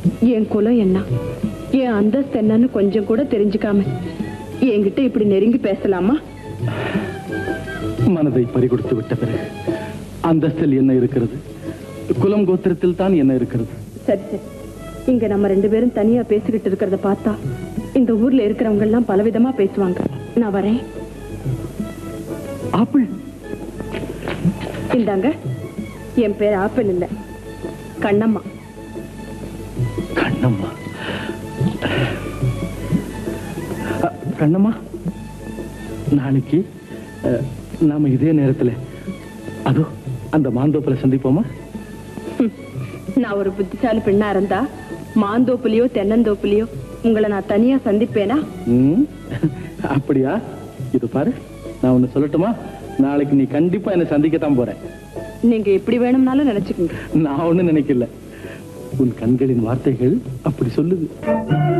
என் குலம் என்ன என் அந்தஸ்து என்னன்னு கொஞ்சம் கூட தெரிஞ்சுக்காம என்கிட்ட இப்படி நெருங்கி பேசலாமா மனதை பறிகொடுத்து விட்ட பிறகு அந்தஸ்தில் என்ன இருக்கிறது குலம் கோத்திரத்தில் தான் என்ன இருக்கிறது சரி சரி இங்க நம்ம ரெண்டு பேரும் தனியா பேசிக்கிட்டு இருக்கிறத பார்த்தா இந்த ஊர்ல இருக்கிறவங்க எல்லாம் பலவிதமா பேசுவாங்க நான் வரேன் ஆப்பிள் இந்தாங்க என் பேர் ஆப்பிள் இல்ல கண்ணம்மா கண்ணம்மா அ, கண்ணம்மா நாளைக்கு அ, நாம இதே நேரத்துல அதோ அந்த மாந்தோப்பில் சந்திப்போமா நான் ஒரு புத்திசாலி பெண்ணா இருந்தா மாந்தோப்புலயோ தென்னந்தோப்புலயோ உங்களை நான் தனியா சந்திப்பேனா ம், அப்படியா இது பாரு நான் ஒண்ணு சொல்லட்டுமா நாளைக்கு நீ கண்டிப்பா என்னை சந்திக்கத்தான் போறேன் நீங்க எப்படி வேணும்னாலும் நினைச்சுக்கோங்க நான் ஒண்ணு நினைக்கல உன் கண்களின் வார்த்தைகள் அப்படி சொல்லுது